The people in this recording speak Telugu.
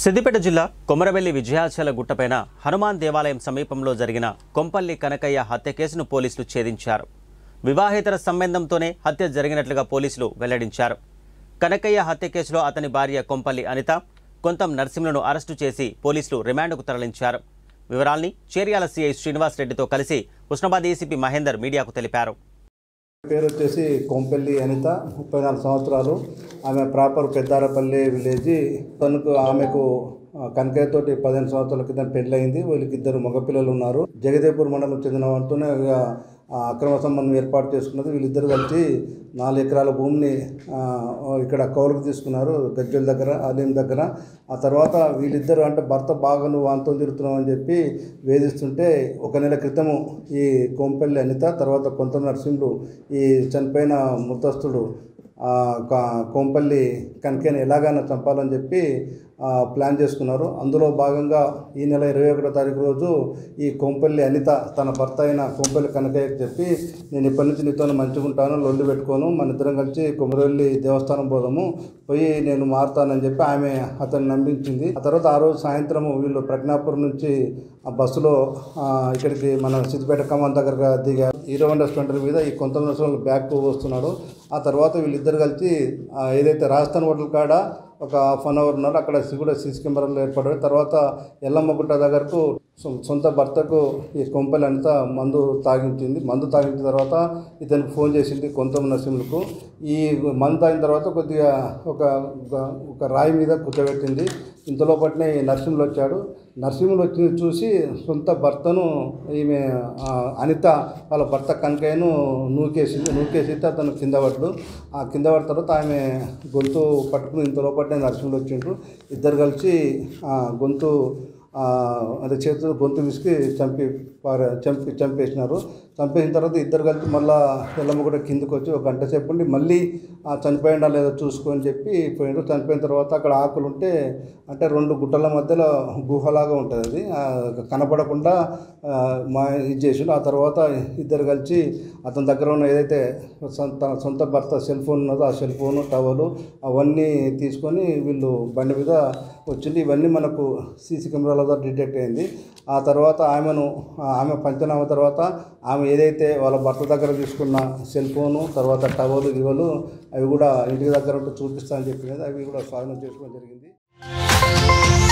సిద్దిపేట జిల్లా కొమరవెల్లి విజయాచల గుట్టపైన హనుమాన్ దేవాలయం సమీపంలో జరిగిన కొంపల్లి కనకయ్య హత్య కేసును పోలీసులు ఛేదించారు వివాహేతర సంబంధంతోనే హత్య జరిగినట్లుగా పోలీసులు వెల్లడించారు కనకయ్య హత్య కేసులో అతని భార్య కొంపల్లి అనిత కొంతం నరసింహను అరెస్టు చేసి పోలీసులు రిమాండ్కు తరలించారు వివరాల్ని చేర్యాల సీఐ శ్రీనివాస్ రెడ్డితో కలిసి ఉస్నాబాద్ ఏసీపీ మహేందర్ మీడియాకు తెలిపారు పేరు వచ్చేసి కొంపల్లి అనిత ముప్పై నాలుగు సంవత్సరాలు ఆమె ప్రాపర్ పెద్దారపల్లి విలేజ్ తనకు ఆమెకు ఆ, కనకయ్యతోటి పదిహేను సంవత్సరాల క్రితం పెళ్ళయింది వీళ్ళకి ఇద్దరు మగపిల్లలు ఉన్నారు జగదేపూర్ మండలం చెందిన వాటితోనే ఇక, ఆ, అక్రమ సంబంధం ఏర్పాటు చేసుకున్నది వీళ్ళిద్దరు కలిసి నాలుగు ఎకరాల భూమిని ఆ, ఇక్కడ కౌలుకు తీసుకున్నారు గజ్జల దగ్గర అలీం దగ్గర ఆ తర్వాత వీళ్ళిద్దరు అంటే భర్త బాగా నువ్వు అంతం తిరుగుతున్నావు అని చెప్పి వేధిస్తుంటే ఒక నెల క్రితము ఈ కొంపల్లి అనిత తర్వాత కొంత నరసింహుడు ఈ చనిపోయిన మృతస్థుడు ఆ, క- కోంపల్లి కనకని ఎలాగైనా చంపాలని చెప్పి ఆ, ప్లాన్ చేసుకున్నారు అందులో భాగంగా ఈ నెల ఇరవై ఒకటో తారీఖు రోజు ఈ కోంపల్లి అనిత తన భర్త అయిన కోంపల్లి కనకయ్యకి చెప్పి నేను ఇప్పటి నుంచి నీతో మంచిగా ఉంటాను లొల్లి పెట్టుకోను మన ఇద్దరం కలిసి కొమరవెల్లి దేవస్థానం పోదాము పోయి నేను మారుతానని చెప్పి ఆమె అతన్ని నమ్మించింది ఆ తర్వాత ఆ రోజు సాయంత్రం వీళ్ళు ప్రజ్ఞాపురం నుంచి ఆ బస్సులో ఆ, ఇక్కడికి మన సిద్దిపేట కమాన్ దగ్గర దిగారు హీరో హోండా స్ప్లెండర్ మీద ఈ కొంత నిమిషాలు బ్యాక్ వస్తున్నాడు ఆ తర్వాత వీళ్ళిద్దరు కలిసి ఆ, ఏదైతే రాజస్థాన్ హోటల్ కాడ ఒక హాఫ్ అన్ అవర్ ఉన్నారు అక్కడ కూడా సీసీ కెమెరాలు ఏర్పడ్డాయి తర్వాత ఎల్లమ్మగుట్ట దగ్గరకు సొ- సొంత భర్తకు ఈ కొంపలు అంతా మందు తాగించింది మందు తాగించిన తర్వాత ఇతనికి ఫోన్ చేసింది కొంత నరసింహులకు ఈ మందు తాగిన తర్వాత కొద్దిగా ఒక ఒక- ఒక రాయి మీద కూర్చోబెట్టింది ఇంతలో పట్టిన ఈ నరసింహులు వచ్చాడు నరసింహులు వచ్చి చూసి సొంత భర్తను ఈమె ఆ, అనిత వాళ్ళ భర్త కనకయ్యను నూకేసింది నూకేసితే అతను కింద పడ్డు ఆ కింద పడిన తర్వాత ఆమె గొంతు పట్టుకుని ఇంతలో పట్టిన నరసింహులు వచ్చిండ్రు ఇద్దరు కలిసి ఆ, గొంతు ఆ, అదే చేతితో గొంతు విసికి చంపి పార చంపి చంపేసినారు చంపేసిన తర్వాత ఇద్దరు కలిసి మళ్ళా ఎల్లమ్మ కూడా కిందకు వచ్చి ఒక గంట సేపు ఉండి మళ్ళీ ఆ చనిపోయిందా లేదో చూసుకొని చెప్పి పోయిండ్రు చనిపోయిన తర్వాత అక్కడ ఆకులు ఉంటే అంటే రెండు గుట్టల మధ్యలో గుహలాగా ఉంటుంది అది ఆ, కనపడకుండా ఆ, మా ఇది చేసిండు ఆ తర్వాత ఇద్దరు కలిసి అతని దగ్గర ఉన్న ఏదైతే సొంత తన సొంత భర్త సెల్ ఫోన్ ఉన్నదో ఆ సెల్ ఫోను టవలు అవన్నీ తీసుకొని వీళ్ళు బండి మీద వచ్చింది ఇవన్నీ మనకు సీసీ కెమెరాల ద్వారా డిటెక్ట్ అయింది ఆ తర్వాత ఆమెను ఆ ఆమె పంచనామా తర్వాత ఆమె ఏదైతే వాళ్ళ భర్త దగ్గర తీసుకున్న సెల్ ఫోను తర్వాత టవలు గివలు అవి కూడా ఇంటి దగ్గర ఉంటే చూపిస్తా అని చెప్పినది అవి కూడా స్వాధీనం చేసుకోవడం జరిగింది